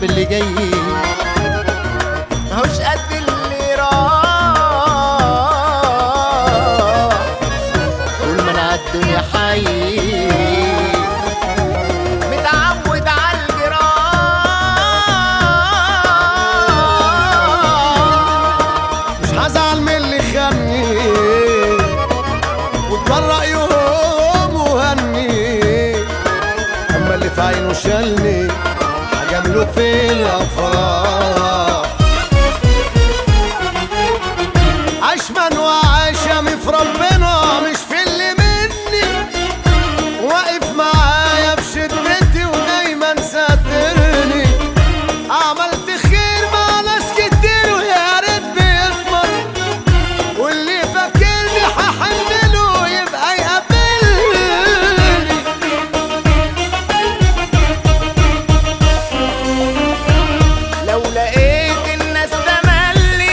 باللي جاي ماهوش قد اللي راح طول ما انا عالدنيا حي متعود على الجراح مش هزعل من اللي خاني واتبرق يوم وهني اما اللي في عينه شالني هجامله في الافراح عشمان وعشمي في ربنا مش في اللي مني واقف معايا في شدتي ودايما ساترني عملت خير مع ناس كتير ويا ريت بيكبر واللي فاكرني هحن له يبقى يقابلني لو لقيت الناس تملي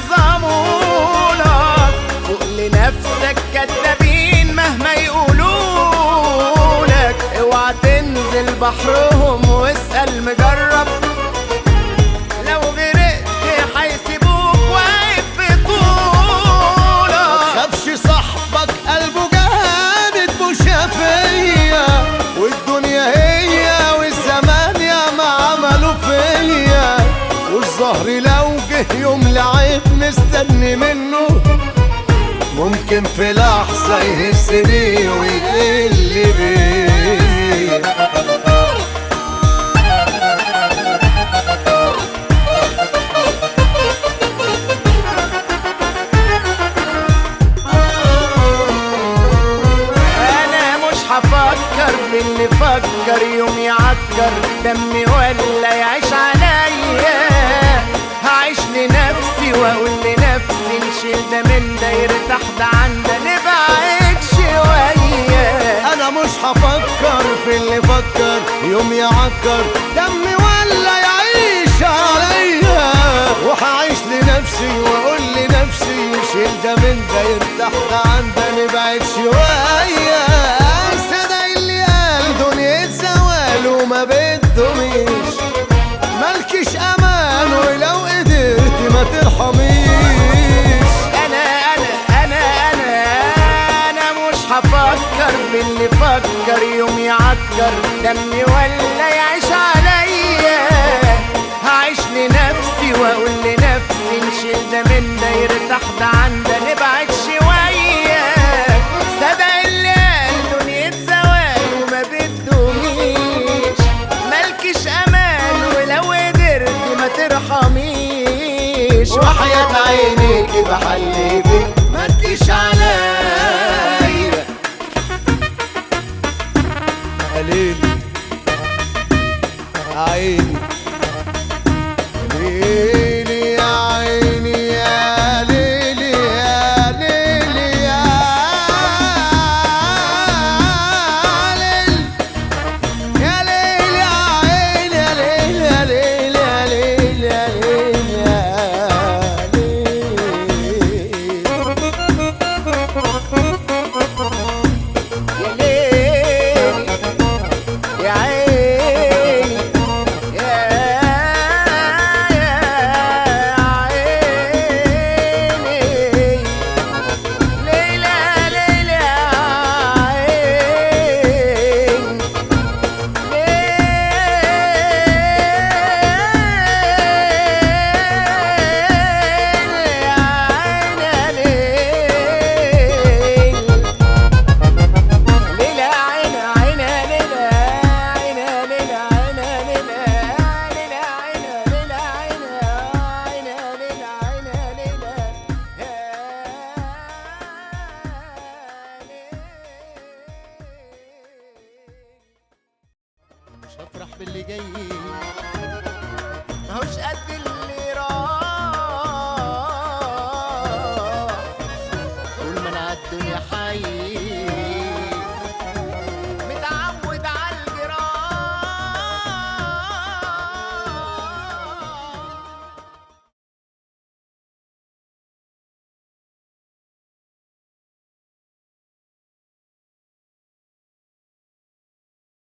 يعظمولك فوق لنفسك كدابين مهما يقولولك اوعى تنزل بحرهم واسأل مجرب لو غرقت هيسيبوك واقف في طولك خافش صاحبك قلبه جامد مشافية والدنيا هي والزمان يا ما عملوا فيا والظهر لو جه يوم لعيب مستني منه ممكن في لحظة يهزني ويقل بيا انا مش هفكر في اللي فكر يوم يعكر دمي ولا يعيش عليا هعيش لنفسي واقول لنفسي نشيل ده من ده يرتاح ده عن ده نبعد شويه انا مش هفكر في اللي فكر يوم يعكر دمي ولا يعيش عليا وهعيش لنفسي واقول لنفسي شيل ده من ده يرتاح ده عن ده نبعد شويه صدق اللي قال دنيا زوال وما بدهمش مالكش امان ولو قدرت ما ترحميش انا انا انا انا انا مش هفكر في اللي فكر يوم يعكر دمي ولا يعيش عليا هعيش لنفسي واقول لنفسي نشيل ده من ده يرتاح ده عن ده نبعد شويه صدق اللي قال دنيا زوال وما بدهميش مالكش امان ولو قدرت ما ترحميش وحياة عينيك بحلفك ما تجيش عليا يا ليلي عيني ليلي يا عيني يا ليلي يا ليلي يا ليلي يا ليل يا عين يا ليل يا ليل يا ليل يا ليل يا ليل يا ليل يا عيني يا يا عيني ليلى ليلى عيني ليل يا عيني ليل ليلى عينى عينى ليلى عينى ليلى عينى ليلى ليلى عينى ليلى عينى عينى ليلى عينى ليلى مش هفرح باللي جاي ماهوش قد اللي راح طول ما انا عالدنيا حي